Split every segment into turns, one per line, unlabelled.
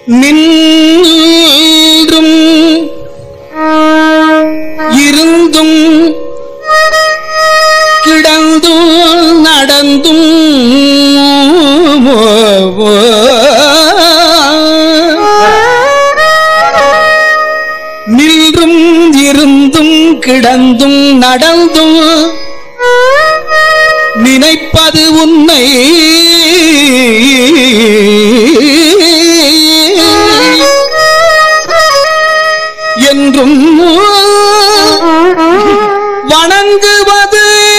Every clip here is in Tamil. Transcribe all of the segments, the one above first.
நின்றும் இருந்தும் கிடந்தும் நடந்தும் நின்றும் இருந்தும் கிடந்தும் நடந்தும் நினைப்பது உன்னை என்றும் வணங்குவது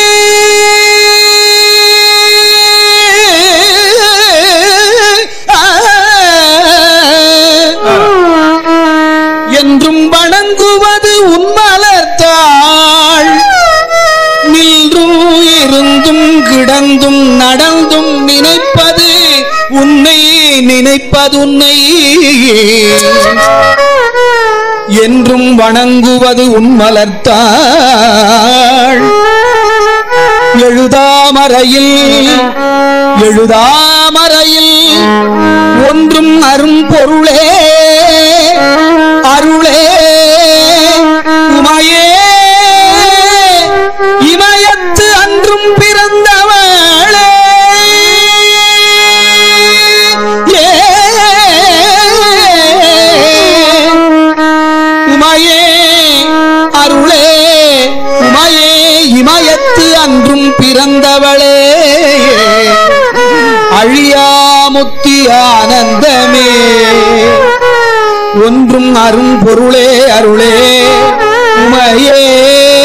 என்றும் வணங்குவது உன்மலர்த்தாள் நின்றும் இருந்தும் கிடந்தும் நடந்தும் நினைப்பது உன்னை நினைப்பதுன்னை என்றும் வணங்குவது உன்மலர்த்தாள் எழுதாமறையில் எழுதாமறையில் ஒன்றும் அரும் பொருளே அருளே உமையே இமயத்து அன்றும் பிறந்தவளே ஏ உமையே அருளே உமையே இமயத்து அன்றும் பிறந்தவளே அழியாமுத்தி ஆனந்தமே ஒன்றும் அரும் பொருளே அருளே உமையே